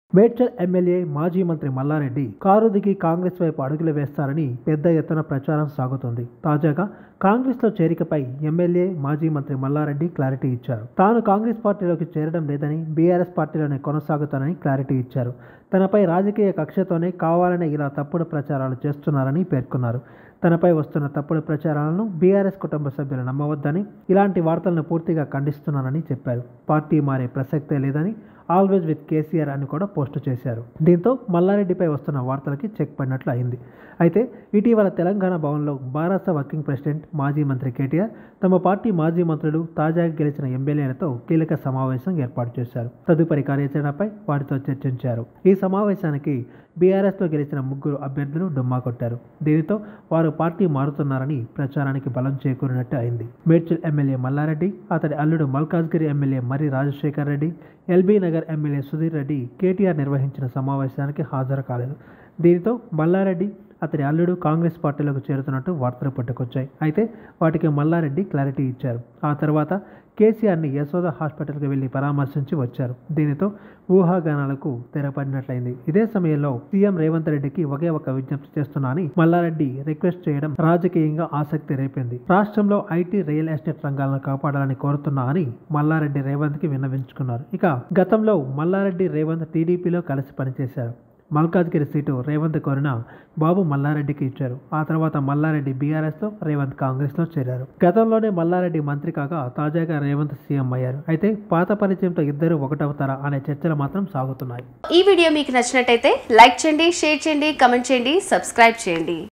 Medchal MLA మాజీ మంత్రి Mallareddy car దిగి కాంగ్రెస్ వైపు అడుగులు వేస్తారని పెద్ద ఎత్తున ప్రచారం సాగుతుంది తాజాగా కాంగ్రెస్లో చేరికపై ఎమ్మెల్యే మాజీ మంత్రి మల్లారెడ్డి క్లారిటీ ఇచ్చారు తాను కాంగ్రెస్ పార్టీలోకి చేరడం లేదని బీఆర్ఎస్ పార్టీలోనే కొనసాగుతానని క్లారిటీ ఇచ్చారు తనపై రాజకీయ కక్షతోనే కావాలనే ఇలా తప్పుడు ప్రచారాలు చేస్తున్నారని పేర్కొన్నారు తనపై వస్తున్న తప్పుడు ప్రచారాలను బీఆర్ఎస్ కుటుంబ సభ్యులు నమ్మవద్దని ఇలాంటి వార్తలను పూర్తిగా ఖండిస్తున్నానని చెప్పారు పార్టీ మారే ప్రసక్తే లేదని ఆల్వేజ్ విత్ కేసీఆర్ అని కూడా పోస్టు చేశారు దీంతో మల్లారెడ్డిపై వస్తున్న వార్తలకి చెక్ పడినట్లు అయింది అయితే ఇటీవల తెలంగాణ భవన్లో బారాస వర్కింగ్ ప్రెసిడెంట్ మాజీ మంత్రి కేటీఆర్ తమ పార్టీ మాజీ మంత్రులు తాజాగా గెలిచిన ఎమ్మెల్యేలతో కీలక సమావేశం ఏర్పాటు చేశారు తదుపరి కార్యాచరణపై వారితో చర్చించారు ఈ సమావేశానికి బీఆర్ఎస్లో గెలిచిన ముగ్గురు అభ్యర్థులు డుమ్మా కొట్టారు దీనితో వారు పార్టీ మారుతున్నారని ప్రచారానికి బలం చేకూరినట్టు అయింది మేడ్చల్ ఎమ్మెల్యే మల్లారెడ్డి అతడి అల్లుడు Malkajgiri MLA Marri Rajasekhar Reddy LB Nagar MLA Sudheer Reddy KTR నిర్వహించిన సమావేశానికి హాజరు కాలేదు దీనితో మల్లారెడ్డి అతడి అల్లుడు కాంగ్రెస్ పార్టీలోకి చేరుతున్నట్టు వార్తలు పుట్టుకొచ్చాయి అయితే వాటికి మల్లారెడ్డి క్లారిటీ ఇచ్చారు ఆ తర్వాత కేసీఆర్ని యశోద హాస్పిటల్కి వెళ్లి పరామర్శించి వచ్చారు దీనితో ఊహాగానాలకు తెరపడినట్లయింది ఇదే సమయంలో సీఎం రేవంత్ రెడ్డికి ఒకే ఒక విజ్ఞప్తి చేస్తున్నా అని మల్లారెడ్డి రిక్వెస్ట్ చేయడం రాజకీయంగా ఆసక్తి రేపింది రాష్ట్రంలో ఐటీ రియల్ ఎస్టేట్ రంగాలను కాపాడాలని కోరుతున్నా అని మల్లారెడ్డి రేవంత్ కి విన్నవించుకున్నారు ఇక గతంలో మల్లారెడ్డి రేవంత్ టీడీపీలో కలిసి పనిచేశారు మల్కాజ్గిరి సీటు రేవంత్ కోరిన బాబు మల్లారెడ్డికి ఇచ్చారు ఆ తర్వాత మల్లారెడ్డి బీఆర్ఎస్తో రేవంత్ కాంగ్రెస్లో చేరారు గతంలోనే మల్లారెడ్డి మంత్రి కాగా తాజాగా రేవంత్ సీఎం అయ్యారు అయితే పాత పరిచయంతో ఇద్దరు ఒకటవుతారా అనే చర్చలు మాత్రం సాగుతున్నాయి ఈ వీడియో మీకు నచ్చినట్టయితే లైక్ చేయండి షేర్ చేయండి కమెంట్ చేయండి సబ్స్క్రైబ్ చేయండి